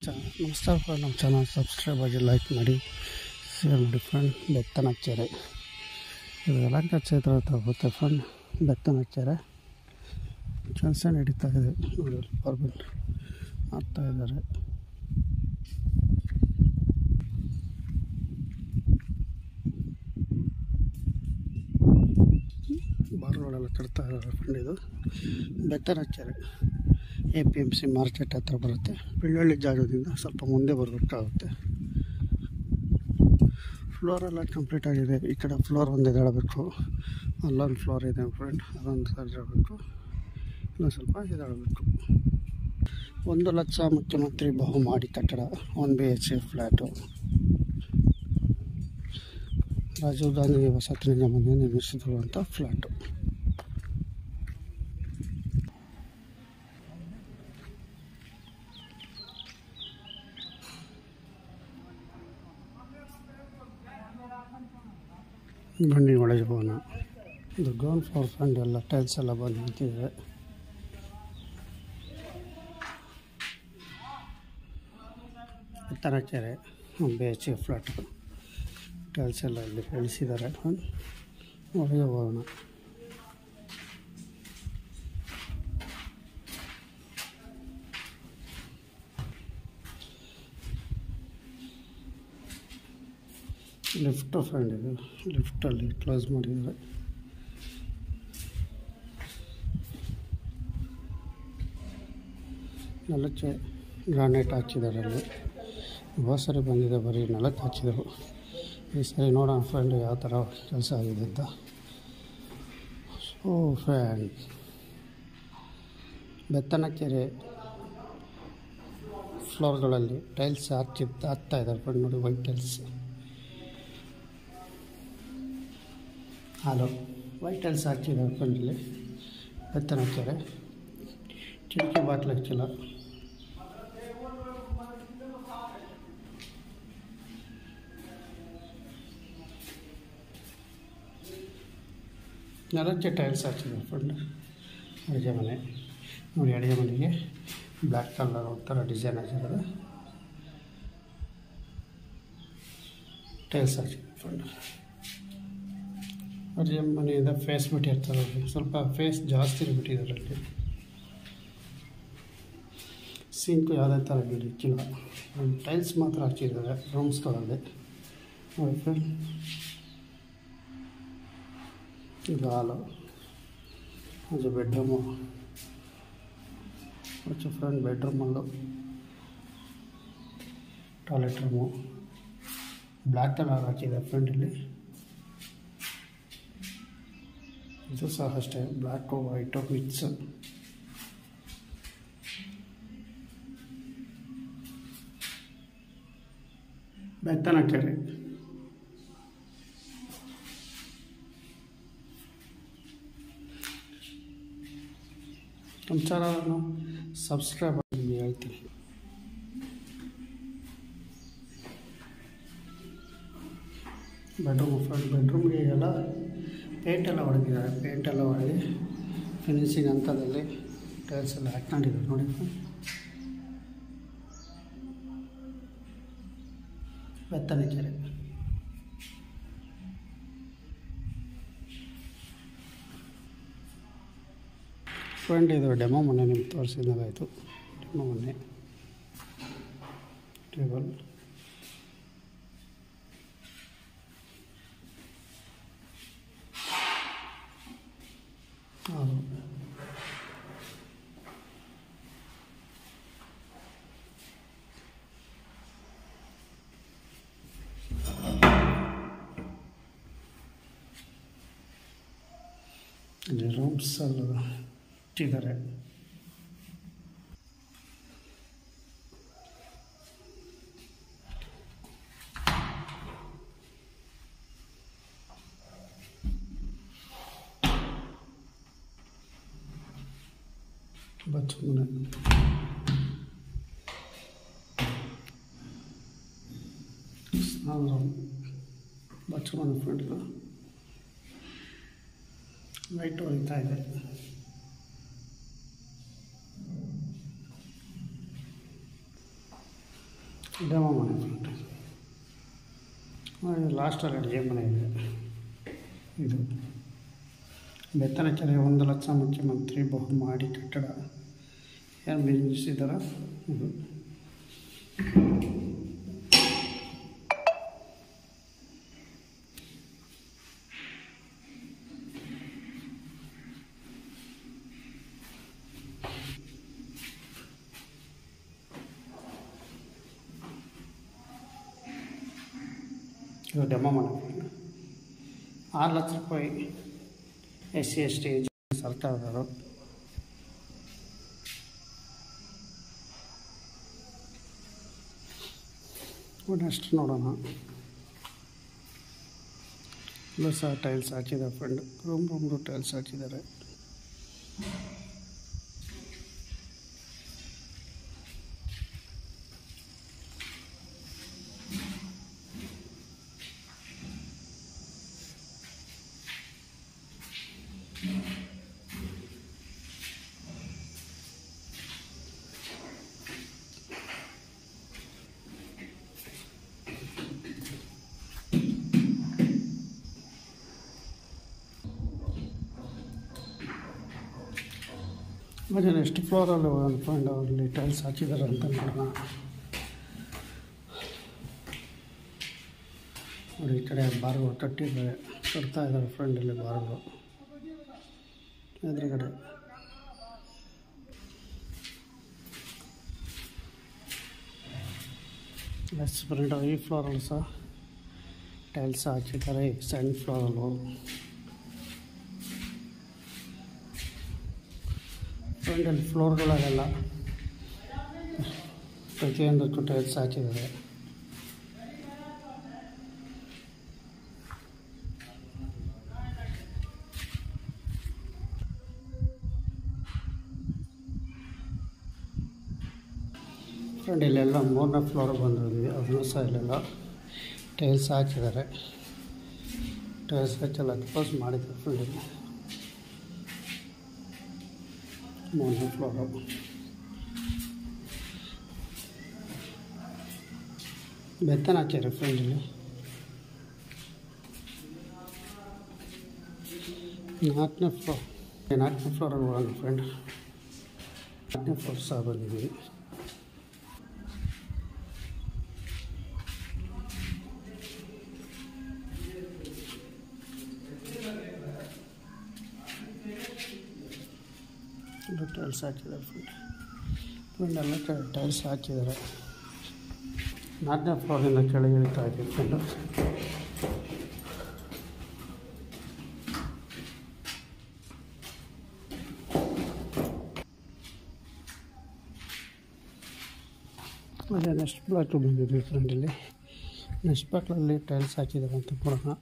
ಚ ನಮಸ್ಕಾರ ಫ್ರೆಂಡ್ ನಮ್ಮ ಚಾನಲ್ ಸಬ್ಸ್ಕ್ರೈಬ್ ಆಗಿ ಲೈಕ್ ಮಾಡಿ ಶೇರ್ ಮಾಡಿ ಫ್ರೆಂಡ್ ಬೆತ್ತನ ಕೆರೆ ಇದು ಯಲಹಂಕ ಕ್ಷೇತ್ರ ಹತ್ರ ಬರುತ್ತೆ ಫ್ರೆಂಡ್ ಬೆತ್ತನ ಕೆರೆ ಕೆಲಸ ನಡೀತಾ ಇದೆ ನೋಡಿ ಪರ್ಮಿಟ್ ಮಾಡ್ತಾ ಇದ್ದಾರೆ ಬಾರ್ ರೋಡೆಲ್ಲ ಕಟ್ತಾ ಇದ್ದಾರೆ ಫ್ರೆಂಡ್ ಇದು Bettana Kere A P M C market ಹತ್ರ ಬರುತ್ತೆ ಬೆಳ್ಳುಳ್ಳಿ ಜಾಗದಿಂದ ಸ್ವಲ್ಪ ಮುಂದೆ ಬರಬೇಕಾಗುತ್ತೆ ಫ್ಲೋರ್ ಎಲ್ಲ ಕಂಪ್ಲೀಟ್ ಆಗಿದೆ ಈ ಕಡೆ ಫ್ಲೋರ್ ಒಂದು ಎದಾಡಬೇಕು ಅಲ್ಲೊಂದು ಫ್ಲೋರ್ ಇದೆ ಫ್ರೆಂಡ್ ಅದೊಂದು ಸರಿಬೇಕು ಇನ್ನೊಂದು ಸ್ವಲ್ಪ ಎದಾಡಬೇಕು ಒಂದು ಲಕ್ಷ ಮುಖ್ಯಮಂತ್ರಿ ಬಹುಮಾಡಿ ಕಟ್ಟಡ one B H A flat Rajiv Gandhi ವಸತಿ ನಿಗಮದಿಂದ ನಿರ್ಮಿಸಿರುವಂಥ ಫ್ಲ್ಯಾಟು ಬನ್ನಿ ಒಳಗೆ ಹೋಗೋಣ ಇದು ಗ್ರೌಂಡ್ ಫ್ಲೋರ್ ಫ್ರಂಡ್ ಎಲ್ಲ ಟೈಲ್ಸ್ ಎಲ್ಲ ಬಂದು ನಿಂತಿದೆ ಎತ್ತರ ಕೆರೆ B H A flat tiles ಎಲ್ಲ ಇಲ್ಲಿ ಇಳಿಸಿದ್ದಾರೆ ಒಳಗೆ ಹೋಗೋಣ ಲಿಫ್ಟ್ ಫ್ರೆಂಡ್ ಇದು ಲಿಫ್ಟಲ್ಲಿ ಕ್ಲೋಸ್ ಮಾಡಿದ್ದಾರೆ ನೆಲಕ್ಕೆ ಗ್ರಾನೈಟ್ ಹಾಕಿದ್ದಾರೆ ಅಲ್ಲಿ ಹೋದ ಸರಿ ಬಂದಿದೆ ಬರೀ ನೆಲಕ್ಕೆ ಹಾಕಿದರು ಈ ಸರಿ ನೋಡೋಣ ಫ್ರೆಂಡ್ ಯಾವ ಥರ ಕೆಲಸ ಆಗಿದೆ ಅಂತ ಸೊ ಫ್ರೆಂಡ್ ಬೆತ್ತನ ಕೆರೆ ಫ್ಲೋರ್ಗಳಲ್ಲಿ ಟೈಲ್ಸ್ ಹಾಕಿ ಹಾಕ್ತಾ ಇದ್ದಾರೆ ಫ್ರೆಂಡ್ ನೋಡಿ white tiles hall white tiles ಹಾಕಿದ್ದಾರೆ ಫ್ರೆಂಡಲ್ಲಿ ಬೆತ್ತನ ಕೆರೆ ಕಿಟಕಿ ಬಾಟ್ಲು ಹಚ್ಚಿಲ್ಲ ನೆಲಕ್ಕೆ ಟೈಲ್ಸ್ ಹಾಕಿದ್ದಾರೆ ಫ್ರೆಂಡ್ ಅಡುಗೆ ಮನೆ ನೋಡಿ ಅಡುಗೆ ಮನೆಗೆ ಬ್ಲ್ಯಾಕ್ ಕಲರ್ ಒಂಥರ ಡಿಸೈನ್ ಹಾಕಿದ್ದಾರೆ ಟೈಲ್ಸ್ ಹಾಕಿದ್ದಾರೆ ಫ್ರೆಂಡ್ ಅಡುಗೆ ಮನೆಯಿಂದ ಫೇಸ್ ಬಿಟ್ಟಿರ್ತಾರೆ ಅವ್ರಿಗೆ ಸ್ವಲ್ಪ ಫೇಸ್ ಜಾಸ್ತಿ ಬಿಟ್ಟಿದ್ದಾರೆ ಅಲ್ಲಿ ಸಿಂಕು ಯಾವುದೇ ಥರ ಇಕ್ಕಿಲ್ಲ ಟೈಲ್ಸ್ ಮಾತ್ರ ಹಾಕಿದ್ದಾರೆ ರೂಮ್ಸ್ಗಳಲ್ಲಿ ನೋಡಿ ಫ್ರೆಂಡ್ ಇದು ಹಾಲು ಅದು ಬೆಡ್ರೂಮು ಮತ್ತು ಫ್ರೆಂಡ್ ಬೆಡ್ರೂಮಲ್ಲೂ ಟಾಯ್ಲೆಟ್ ರೂಮು ಬ್ಲ್ಯಾಕ್ ಕಲರ್ ಹಾಕಿದೆ ಫ್ರೆಂಡಲ್ಲಿ ಇದು ಸಹ ಅಷ್ಟೇ ಬ್ಲ್ಯಾಕು ವೈಟು ಮಿಕ್ಸ್ ಬೆತ್ತನ ಕೆರೆ ನಮ್ಮ ಚಾನಲನ್ನು ಸಬ್ಸ್ಕ್ರೈಬ್ ಆಗಿ ಹೇಳ್ತೀನಿ ಬೆಡ್ರೂಮ್ ಫ್ರಂಟ್ ಬೆಡ್ರೂಮ್ಗೆ ಎಲ್ಲ ಪೇಂಟ್ ಎಲ್ಲ ಹೊಡೆದಿದ್ದಾರೆ ಪೇಂಟ್ ಎಲ್ಲ ಹೊಡೆದು ಫಿನಿಶಿಂಗ್ ಹಂತದಲ್ಲಿ ಟೈಲ್ಸ್ ಎಲ್ಲ ಹಾಕ್ಕೊಂಡಿದ್ದಾರೆ ನೋಡಿ ಬೆತ್ತನೆ ಕೆರೆ ಫ್ರೆಂಡ್ ಇದು ಡೆಮೋ ಮೊನ್ನೆ ನಿಮ್ಗೆ ತೋರಿಸಿದಾಗಾಯಿತು ಡೆಮೋ ಮೊನ್ನೆ ಟೇಬಲ್ ಹೌದು ಇಲ್ಲಿ ರೂಮ್ಸ್ ಎಲ್ಲ ಇಟ್ಟಿದ್ದಾರೆ ಬಚ್ಚಮನೆ ಸ್ನಾನ ರೂಮ್ ಬಚ್ಚಮನೆ ಫ್ರೆಂಡ್ ಲೈಟ್ ಹೊಳಿತಾ ಇದೆ ಡೆಮೋ ಮನೆ ಫ್ರೆಂಡ್ ಲಾಸ್ಟಲ್ಲಿ ಅಡುಗೆ ಮನೆ ಇದೆ ಇದು ಬೆತ್ತನಕೆರೆ ಒಂದು ಲಕ್ಷ ಮುಖ್ಯಮಂತ್ರಿ ಬಹುಮಾಡಿ ಕಟ್ಟಡ ಏನು ನಿರ್ಮಿಸಿದಾರ ಇದು ಇದು ಡೆಮೋ ಮಾಡಿ ಆರು ಲಕ್ಷ ರೂಪಾಯಿ ಎಸ್ ಸಿ ಎಸ್ ಟಿ ಸರ್ಕಾರದವರು ನೆಕ್ಸ್ಟ್ ನೋಡೋಣ ಇಲ್ಲೂ ಸಹ ಟೈಲ್ಸ್ ಹಾಕಿದ್ದಾರೆ ಫ್ರೆಂಡ್ ರೂಮ್ ರೂಮ್ದು ಟೈಲ್ಸ್ ಹಾಕಿದ್ದಾರೆ ಮತ್ತೆ ನೆಕ್ಸ್ಟ್ ಫ್ಲೋರಲ್ಲಿ ಒಂದು ಫ್ರೆಂಡ್ ಅಲ್ಲಿ ಟೈಲ್ಸ್ ಹಾಕಿದ್ದಾರೆ ಅಂತ ನೋಡೋಣ ನೋಡಿ ಈ ಕಡೆ ಬಾರ್ಗಳು ಕಟ್ಟಿದ್ದಾರೆ ಕಟ್ತಾ ಇದ್ದಾರೆ ಫ್ರೆಂಡ್ ಇಲ್ಲಿ ಬಾರ್ಗಳು ಎದುರುಗಡೆ ಎಸ್ ಫ್ರೆಂಡ್ ಈ ಫ್ಲೋರಲ್ಲಿ ಸಹ ಟೈಲ್ಸ್ ಹಾಕಿದ್ದಾರೆ ಸಣ್ಣ ಫ್ಲೋರಲ್ಲೂ ಫ್ರಂಟಲ್ಲಿ ಫ್ಲೋರ್ಗಳಲ್ಲೆಲ್ಲ ಪ್ರತಿಯೊಂದಕ್ಕೂ ಟೈಲ್ಸ್ ಹಾಕಿದ್ದಾರೆ ಫ್ರೆಂಡ್ ಇಲ್ಲೆಲ್ಲ ಮೂರನೇ ಫ್ಲೋರ್ ಬಂದಿದ್ವಿ ಅದನ್ನು ಸಹ ಇಲ್ಲೆಲ್ಲ ಟೈಲ್ಸ್ ಹಾಕಿದ್ದಾರೆ ಟೈಲ್ಸ್ ಹಚ್ಚೆಲ್ಲ ಕ್ಲೋಸ್ ಮಾಡಿದ್ದಾರೆ ಫ್ರೆಂಡ್ ಮೂರನೇ ಫ್ಲೋರು ಬೆತ್ತನ ಹಾಕ್ಯಾರ ಫ್ರೆಂಡಲ್ಲಿ ನಾಲ್ಕನೇ ಫ್ಲೋರ್ ನಾಲ್ಕನೇ ಫ್ಲೋರಲ್ಲಿ ಹೋಗೋಣ ಫ್ರೆಂಡ್ ನಾಲ್ಕನೇ ಫ್ಲೋರ್ ಸಹ ಬಂದಿದ್ದೀವಿ ಇದು ಟೈಲ್ಸ್ ಹಾಕಿದ್ದಾರೆ ಫ್ರೆಂಡ್ ಫ್ರೆಂಡ್ ಎಲ್ಲ ಕಡೆ ಟೈಲ್ಸ್ ಹಾಕಿದ್ದಾರೆ ನಾಲ್ಕನೇ ಫ್ಲೋರಿಂದ ಕೆಳಗೆ ಇಳಿತಾ ಇದ್ದೀವಿ ಫ್ರೆಂಡು ಅದೇ ನೆಕ್ಸ್ಟ್ ಬ್ಲಾಕ್ ಬಂದಿದ್ವಿ ಫ್ರೆಂಡಲ್ಲಿ ನೆಕ್ಸ್ಟ್ ಬ್ಲಾಕ್ನಲ್ಲಿ ಟೈಲ್ಸ್ ಹಾಕಿದ್ದಾರೆ ಅಂತ ನೋಡೋಣ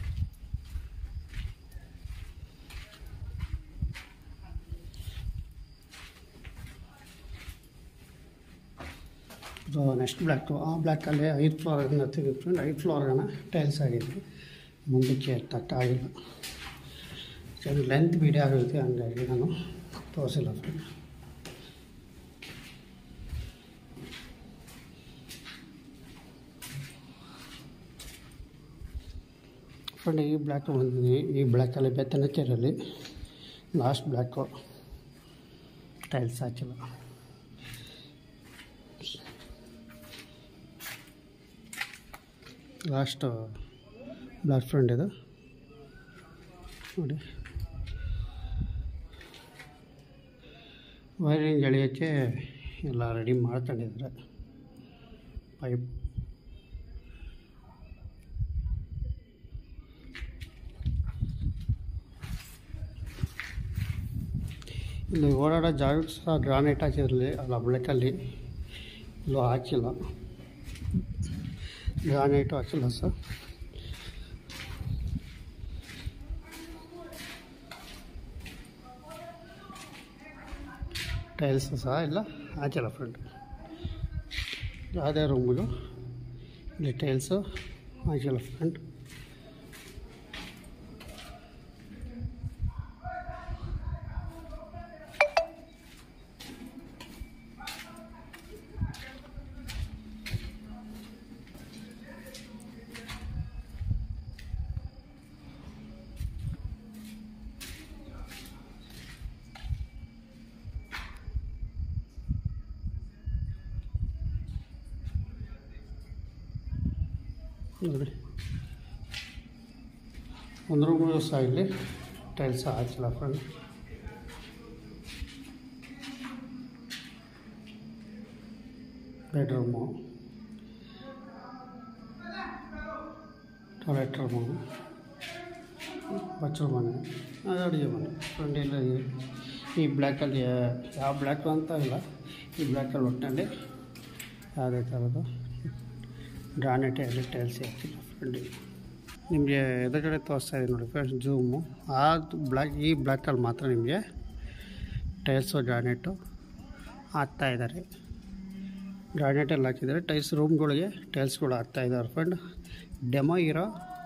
ಇದು ನೆಕ್ಸ್ಟ್ ಬ್ಲ್ಯಾಕು ಆ ಬ್ಲ್ಯಾಕಲ್ಲಿ ಐದು ಫ್ಲೋರಿಂದ ತೆಗೆದು ಫ್ರೆಂಡ್ ಐದು ಫ್ಲೋರ್ಗನ ಟೈಲ್ಸ್ ಆಗಿದ್ವಿ ಮುಂದಕ್ಕೆ ತಕ್ಕಾಗಿಲ್ಲ ಚೆನ್ನಾಗಿ ಲೆಂತ್ ವಿಡಿಯೋ ಆಗುತ್ತೆ ಹಂಗಾಗಿ ನಾನು ತೋರಿಸಿಲ್ಲ ಫ್ರೆಂಡ್ ಫ್ರೆಂಡ್ ಈ ಬ್ಲ್ಯಾಕ್ ಬಂದಿದ್ದೀನಿ ಈ ಬ್ಲ್ಯಾಕಲ್ಲಿ ಬೆತ್ತನ ಕೆರೆಯಲ್ಲಿ ಲಾಸ್ಟ್ ಬ್ಲ್ಯಾಕು ಟೈಲ್ಸ್ ಹಾಕಿಲ್ಲ ಲಾಸ್ಟ್ ಬ್ಲಾಕ್ ಫ್ರೆಂಡ್ ಇದು ನೋಡಿ ವೈರಿಂಗ್ ಎಳೆಯೋಕ್ಕೆ ಎಲ್ಲ ರೆಡಿ ಮಾಡ್ಕೊಂಡಿದ್ದಾರೆ ಪೈಪ್ ಇಲ್ಲಿ ಓಡಾಡೋ ಜಾಗಕ್ಕೆ ಸಹ ಗ್ರಾನೈಟ್ ಹಾಕಿದ್ರಲ್ಲಿ ಅಲ್ಲ ಬ್ಲೆಕ್ಕಲ್ಲಿ ಇಲ್ಲೂ ಹಾಕಿಲ್ಲ ಗ್ರಾನೈಟು ಹಾಕಿಲ್ಲ ಸರ್ ಟೈಲ್ಸ್ ಸಹ ಇಲ್ಲ ಹಾಕಿಲ್ಲ ಫ್ರೆಂಡ್ ಯಾವುದೇ ರೂಮಿಗೂ ಇಲ್ಲಿ ಟೈಲ್ಸು ಹಾಕಿಲ್ಲ ಫ್ರೆಂಡ್ ನೋಡಿ ಒಂದು ರೂಮು ಸಹ ಇಲ್ಲಿ ಟೈಲ್ಸ್ ಹಾಕಿಲ್ಲ ಫ್ರೆಂಡ್ ಬೆಡ್ರೂಮು ಟಾಯ್ಲೆಟ್ ರೂಮು ಬಚ್ಚಲು ಮನೆ ಅದು ಅಡುಗೆ ಮನೆ ಫ್ರೆಂಡ್ ಇಲ್ಲ ಈ- ಈ ಬ್ಲ್ಯಾಕಲ್ಲಿ ಯಾವ ಬ್ಲ್ಯಾಕು ಅಂತ ಇಲ್ಲ ಈ ಬ್ಲ್ಯಾಕಲ್ಲಿ ಒಟ್ಟಿನಲ್ಲಿ ಯಾವುದೇ ಥರದ್ದು ಗ್ರಾನೈಟಲ್ಲಿ ಟೈಲ್ಸ್ ಹಾಕಿಲ್ಲ ಫ್ರೆಂಡ್ ನಿಮಗೆ ಎದುರುಗಡೆ ತೋರಿಸ್ತಾ ಇದೆ ನೋಡಿ ಫ್ರೆಂಡ್ಸ್ ಜೂಮು ಆ ಬ್ಲ್ಯಾಕ್ ಈ ಬ್ಲ್ಯಾಕಲ್ಲಿ ಮಾತ್ರ ನಿಮಗೆ ಟೈಲ್ಸು ಗ್ರಾನೈಟು ಹಾಕ್ತಾ ಇದ್ದಾರೆ ಗ್ರಾನೈಟಲ್ಲಿ ಹಾಕಿದ್ದಾರೆ ಟೈಲ್ಸ್ ರೂಮ್ಗಳಿಗೆ ಟೈಲ್ಸ್ಗಳು ಹಾಕ್ತಾ ಇದ್ದಾರೆ ಫ್ರೆಂಡ್ ಡೆಮೋ ಇರೋ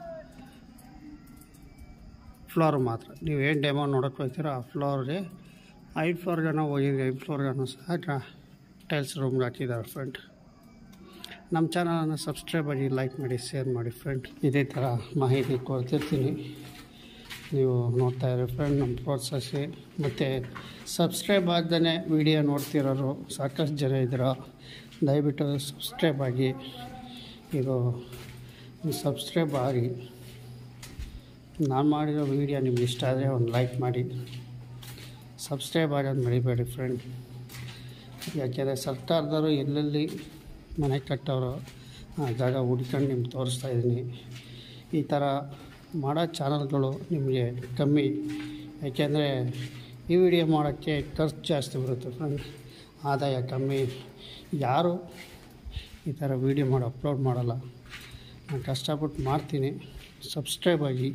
ಫ್ಲೋರ್ ಮಾತ್ರ ನೀವು ಏನು ಡೆಮೋ ನೋಡೋಕೆ ಹೋಗ್ತೀರೋ ಆ ಫ್ಲೋರ್ಗೆ ಐದು ಫ್ಲೋರ್ಗನ ಹೋಗಿದ್ರೆ ಐದು ಫ್ಲೋರ್ಗನೂ ಸಹ ಡ್ರಾ ಟೈಲ್ಸ್ ರೂಮ್ಗೆ ಹಾಕಿದ್ದಾರೆ ಫ್ರೆಂಡ್ ನಮ್ಮ ಚಾನಲನ್ನು ಸಬ್ಸ್ಕ್ರೈಬ್ ಆಗಿ ಲೈಕ್ ಮಾಡಿ ಶೇರ್ ಮಾಡಿ ಫ್ರೆಂಡ್ ಇದೇ ಥರ ಮಾಹಿತಿ ಕೊಡ್ತಿರ್ತೀನಿ ನೀವು ನೋಡ್ತಾ ಇರೋ ಫ್ರೆಂಡ್ ನಮ್ಮ ಪ್ರೋತ್ಸಾಹಿಸಿ ಮತ್ತು ಸಬ್ಸ್ಕ್ರೈಬ್ ಆಗ್ದೇ ವಿಡಿಯೋ ನೋಡ್ತಿರೋರು ಸಾಕಷ್ಟು ಜನ ಇದ್ದೀರ ದಯವಿಟ್ಟು ಸಬ್ಸ್ಕ್ರೈಬ್ ಆಗಿ ಇದು ಸಬ್ಸ್ಕ್ರೈಬ್ ಆಗಿ ನಾನು ಮಾಡಿರೋ ವೀಡಿಯೋ ನಿಮ್ಗೆ ಇಷ್ಟ ಆದರೆ ಒಂದು ಲೈಕ್ ಮಾಡಿ ಸಬ್ಸ್ಕ್ರೈಬ್ ಆಗೋದು ಮರಿಬೇಡಿ ಫ್ರೆಂಡ್ ಯಾಕೆಂದರೆ ಸರ್ಕಾರದವರು ಎಲ್ಲೆಲ್ಲಿ ಮನೆ ಕಟ್ಟೋರು ಆ ಜಾಗ ಹುಡ್ಕೊಂಡು ನಿಮ್ಗೆ ತೋರಿಸ್ತಾ ಇದ್ದೀನಿ ಈ ಥರ ಮಾಡೋ ಚಾನಲ್ಗಳು ನಿಮಗೆ ಕಮ್ಮಿ ಯಾಕೆಂದರೆ ಈ ವಿಡಿಯೋ ಮಾಡೋಕ್ಕೆ ಖರ್ಚು ಜಾಸ್ತಿ ಬರುತ್ತೆ ಫ್ರೆಂಡ್ ಆದಾಯ ಕಮ್ಮಿ ಯಾರು ಈ ಥರ ವೀಡಿಯೋ ಮಾಡಿ ಅಪ್ಲೋಡ್ ಮಾಡಲ್ಲ ನಾನು ಕಷ್ಟಪಟ್ಟು ಮಾಡ್ತೀನಿ ಸಬ್ಸ್ಕ್ರೈಬ್ ಆಗಿ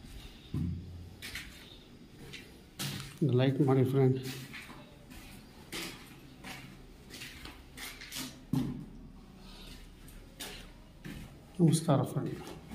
ಲೈಕ್ ಮಾಡಿ ಫ್ರೆಂಡ್ ನಮಸ್ಕಾರ ಫ್ರೆಂಡ್